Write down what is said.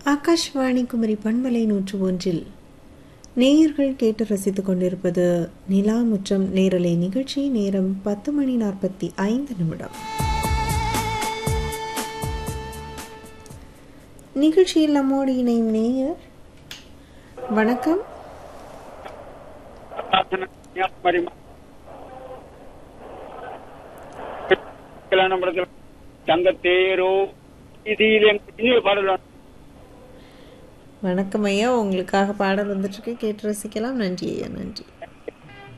ஆகாஷ்வாணி குமரி பண்பலை நூற்று ஒன்றில் நேயர்கள் கேட்டு ரசித்துக் கொண்டிருப்பது நிலா முற்றம் நேரலை நிகழ்ச்சி நேரம் பத்து மணி நாற்பத்தி ஐந்து நிமிடம் நிகழ்ச்சியில் நம்மோடு இணையும் நேயர் வணக்கம் கன்னியாகுமரி கல்யாணபுரத்தில் தங்கத்தேரோ இதில் எங்க பாடல் வேணும். வணக்கம் ஐயா உங்களுக்காக பாடல் வந்துட்டு இருக்கு கேட்டு ரசிக்கலாம் நன்றி ஐயா நன்றி